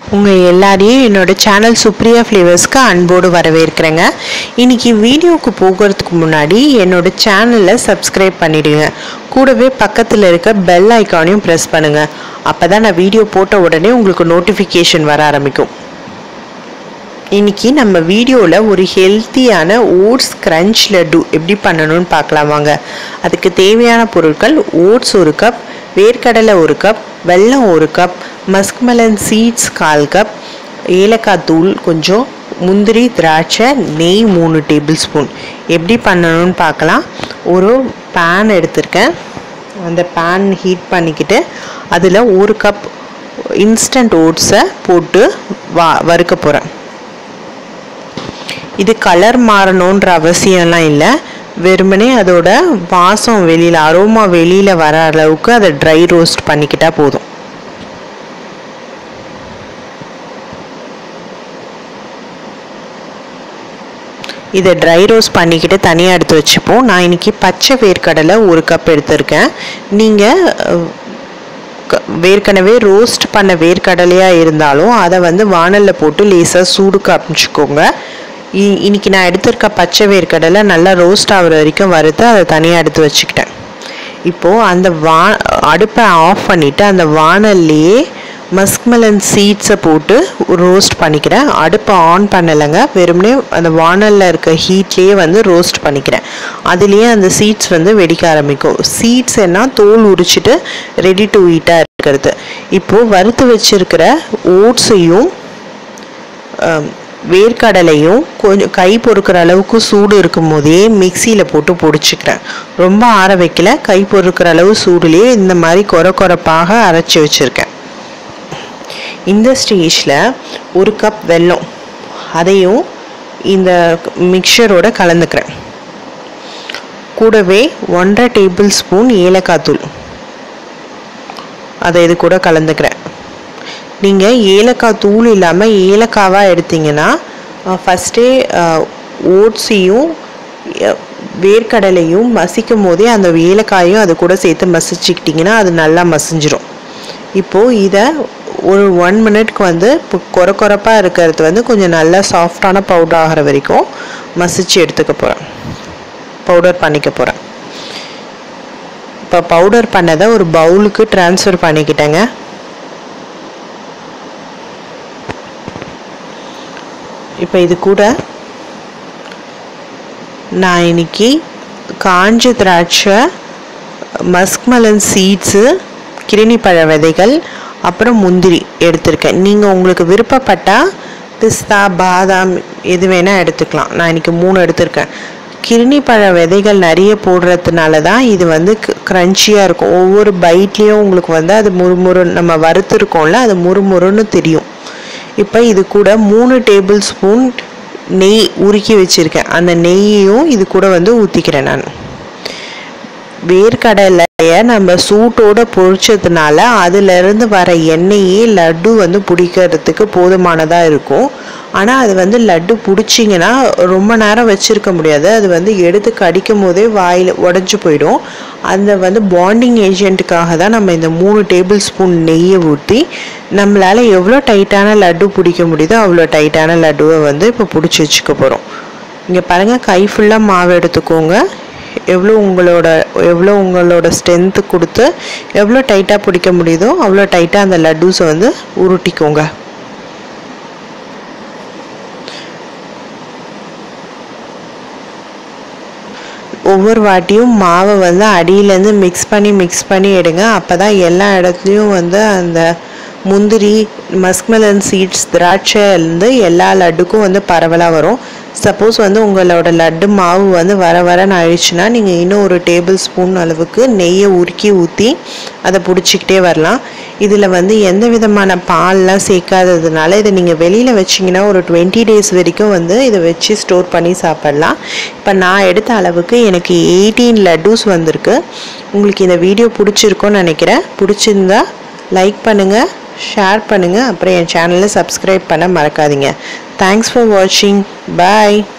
உங்கள் எல்லாரையும் என்னோட சேனல் சுப்ரியா ஃப்ளேவர்ஸ்க்கு அன்போடு வரவேற்கிறேங்க இன்னைக்கு வீடியோவுக்கு போகிறதுக்கு முன்னாடி என்னோட சேனலை சப்ஸ்கிரைப் பண்ணிடுங்க கூடவே பக்கத்தில் இருக்க பெல் ஐக்கானையும் ப்ரெஸ் பண்ணுங்கள் அப்போ தான் நான் வீடியோ போட்ட உடனே உங்களுக்கு நோட்டிஃபிகேஷன் வர ஆரம்பிக்கும் இன்னைக்கு நம்ம வீடியோவில் ஒரு ஹெல்த்தியான ஓட்ஸ் கிரன்ச் லட்டு எப்படி பண்ணணும்னு பார்க்கலாம் வாங்க அதுக்கு தேவையான பொருட்கள் ஓட்ஸ் ஒரு கப் வேர்க்கடலை ஒரு கப் வெல்லம் ஒரு கப் மஸ்க்மெலன் சீட்ஸ் கால் கப் ஏலக்காய் தூள் கொஞ்சம் முந்திரி திராட்சை நெய் மூணு டேபிள் ஸ்பூன் எப்படி பண்ணணும்னு பார்க்கலாம் ஒரு பேன் எடுத்திருக்கேன் அந்த பேன் ஹீட் பண்ணிக்கிட்டு அதில் ஒரு கப் இன்ஸ்டன்ட் ஓட்ஸை போட்டு வா வறுக்க போகிறேன் இது கலர் மாறணுன்ற அவசியம்லாம் இல்லை வெறுமனே அதோட வாசம் வெளியில் அரோமா வெளியில் வர அளவுக்கு அதை ட்ரை ரோஸ்ட் பண்ணிக்கிட்டால் போதும் இதை ட்ரை ரோஸ்ட் பண்ணிக்கிட்டு தனியாக எடுத்து வச்சுப்போம் நான் இன்னைக்கு பச்சை வேர்க்கடலை ஒரு கப் எடுத்திருக்கேன் நீங்கள் ஏற்கனவே ரோஸ்ட் பண்ண வேர்க்கடலையாக இருந்தாலும் அதை வந்து வானலில் போட்டு லேசாக சூடு காமிச்சிக்கோங்க இன்னைக்கு நான் எடுத்திருக்க பச்சை வேர்க்கடலை நல்லா ரோஸ்ட் ஆகிற வரைக்கும் வறுத்து அதை தனியாக எடுத்து வச்சுக்கிட்டேன் இப்போது அந்த வா அடுப்பை ஆஃப் பண்ணிவிட்டு அந்த வானல்லையே மஸ்க்மெலன் சீட்ஸை போட்டு ரோஸ்ட் பண்ணிக்கிறேன் அடுப்பை ஆன் பண்ணலைங்க வெறுமனே அந்த வானலில் இருக்க ஹீட்லேயே வந்து ரோஸ்ட் பண்ணிக்கிறேன் அதுலேயே அந்த சீட்ஸ் வந்து வெடிக்க ஆரம்பிக்கும் சீட்ஸ் என்ன தோல் உரிச்சிட்டு ரெடி டு ஈட்டாக இருக்கிறது இப்போது வறுத்து வச்சிருக்கிற ஓட்ஸையும் வேர்க்கடலையும் கொஞ்சம் கை பொறுக்கிற அளவுக்கு சூடு இருக்கும் போதே மிக்சியில் போட்டு பொடிச்சுக்கிறேன் ரொம்ப ஆற வைக்கல கை பொறுக்கிற அளவு சூடுலேயே இந்த மாதிரி கொர கொரப்பாக அரைச்சி வச்சுருக்கேன் இந்த ஸ்டேஜில் ஒரு கப் வெல்லம் அதையும் இந்த மிக்சரோட கலந்துக்கிறேன் கூடவே ஒன்றரை டேபிள் ஸ்பூன் ஏலக்காய் தூள் அதை இது கூட கலந்துக்கிறேன் நீங்கள் ஏலக்காய் தூள் இல்லாமல் ஏலக்காவாக எடுத்தீங்கன்னா ஃபஸ்ட்டே ஓட்ஸையும் வேர்க்கடலையும் மசிக்கும் போதே அந்த ஏலக்காயும் அது கூட சேர்த்து மசிச்சுக்கிட்டிங்கன்னா அது நல்லா மசிஞ்சிரும் இப்போது இதை ஒரு ஒன் மினிட்க்கு வந்து இப்போ கொர கொரப்பாக இருக்கிறது வந்து கொஞ்சம் நல்லா சாஃப்டான பவுடர் ஆகிற வரைக்கும் மசிச்சு எடுத்துக்க போகிறேன் பவுடர் பண்ணிக்க போகிறேன் இப்போ பவுடர் பண்ணதை ஒரு பவுலுக்கு ட்ரான்ஸ்ஃபர் பண்ணிக்கிட்டேங்க இப்போ இது கூட நான் இன்னைக்கு காஞ்ச திராட்சை மஸ்க்மலன் சீட்ஸு கிருணிப்பழ விதைகள் அப்புறம் முந்திரி எடுத்திருக்கேன் நீங்கள் உங்களுக்கு விருப்பப்பட்டால் பிஸ்தா பாதாம் எது வேணால் எடுத்துக்கலாம் நான் இன்றைக்கி மூணு எடுத்திருக்கேன் கிருணிப்பழ விதைகள் நிறைய போடுறதுனால தான் இது வந்து க்ரன்ச்சியாக இருக்கும் ஒவ்வொரு பைட்லேயும் உங்களுக்கு வந்து அது முறுமுறு நம்ம வறுத்துருக்கோம்ல அது முறுமுறுன்னு தெரியும் இப்போ இது கூட மூணு டேபிள் ஸ்பூன் நெய் உருக்கி வச்சுருக்கேன் அந்த நெய்யையும் இது கூட வந்து ஊற்றிக்கிறேன் நான் வேர்க்கடலையை நம்ம சூட்டோடு பொழிச்சதுனால அதிலிருந்து வர எண்ணெயே லட்டு வந்து பிடிக்கிறதுக்கு போதுமானதாக இருக்கும் ஆனால் அது வந்து லட்டு பிடிச்சிங்கன்னா ரொம்ப நேரம் வச்சுருக்க முடியாது அது வந்து எடுத்து கடிக்கும் போதே வாயில் உடஞ்சி போயிடும் அந்த வந்து பாண்டிங் ஏஜென்ட்டுக்காக தான் நம்ம இந்த மூணு டேபிள் ஸ்பூன் நெய்யை ஊற்றி நம்மளால் எவ்வளோ டைட்டான லட்டு பிடிக்க முடியுதோ அவ்வளோ டைட்டான லட்டுவை வந்து இப்போ பிடிச்சி வச்சுக்க போகிறோம் இங்கே பாருங்கள் கை ஃபுல்லாக மாவு எடுத்துக்கோங்க எவ்வளோ உங்களோட எவ்வளோ உங்களோட ஸ்ட்ரென்த்து கொடுத்து எவ்வளோ டைட்டாக பிடிக்க முடியுதோ அவ்வளோ டைட்டாக அந்த லட்டூஸை வந்து உருட்டிக்கோங்க ஒவ்வொரு வாட்டியும் மாவை வந்து அடியிலேருந்து மிக்ஸ் பண்ணி மிக்ஸ் பண்ணி எடுங்க அப்போ தான் எல்லா இடத்துலையும் வந்து அந்த முந்திரி மஸ்க்மெலன் சீட்ஸ் திராட்சைலேருந்து எல்லா லட்டுக்கும் வந்து பரவலாக வரும் சப்போஸ் வந்து உங்களோட லட்டு மாவு வந்து வர வரன்னு ஆயிடுச்சுன்னா நீங்கள் இன்னும் ஒரு டேபிள் ஸ்பூன் அளவுக்கு நெய்யை உருக்கி ஊற்றி அதை பிடிச்சிக்கிட்டே வரலாம் இதில் வந்து எந்த விதமான பால்லாம் சேர்க்காததுனால இதை நீங்கள் வெளியில் வச்சிங்கன்னா ஒரு டுவெண்ட்டி டேஸ் வரைக்கும் வந்து இதை வச்சு ஸ்டோர் பண்ணி சாப்பிட்லாம் இப்போ நான் எடுத்த அளவுக்கு எனக்கு எயிட்டீன் லட்டூஸ் வந்திருக்கு உங்களுக்கு இந்த வீடியோ பிடிச்சிருக்கோன்னு நினைக்கிறேன் பிடிச்சிருந்தா லைக் பண்ணுங்கள் ஷேர் பண்ணுங்கள் அப்புறம் என் சேனலை சப்ஸ்கிரைப் பண்ண மறக்காதீங்க தேங்க்ஸ் ஃபார் வாட்சிங் பாய்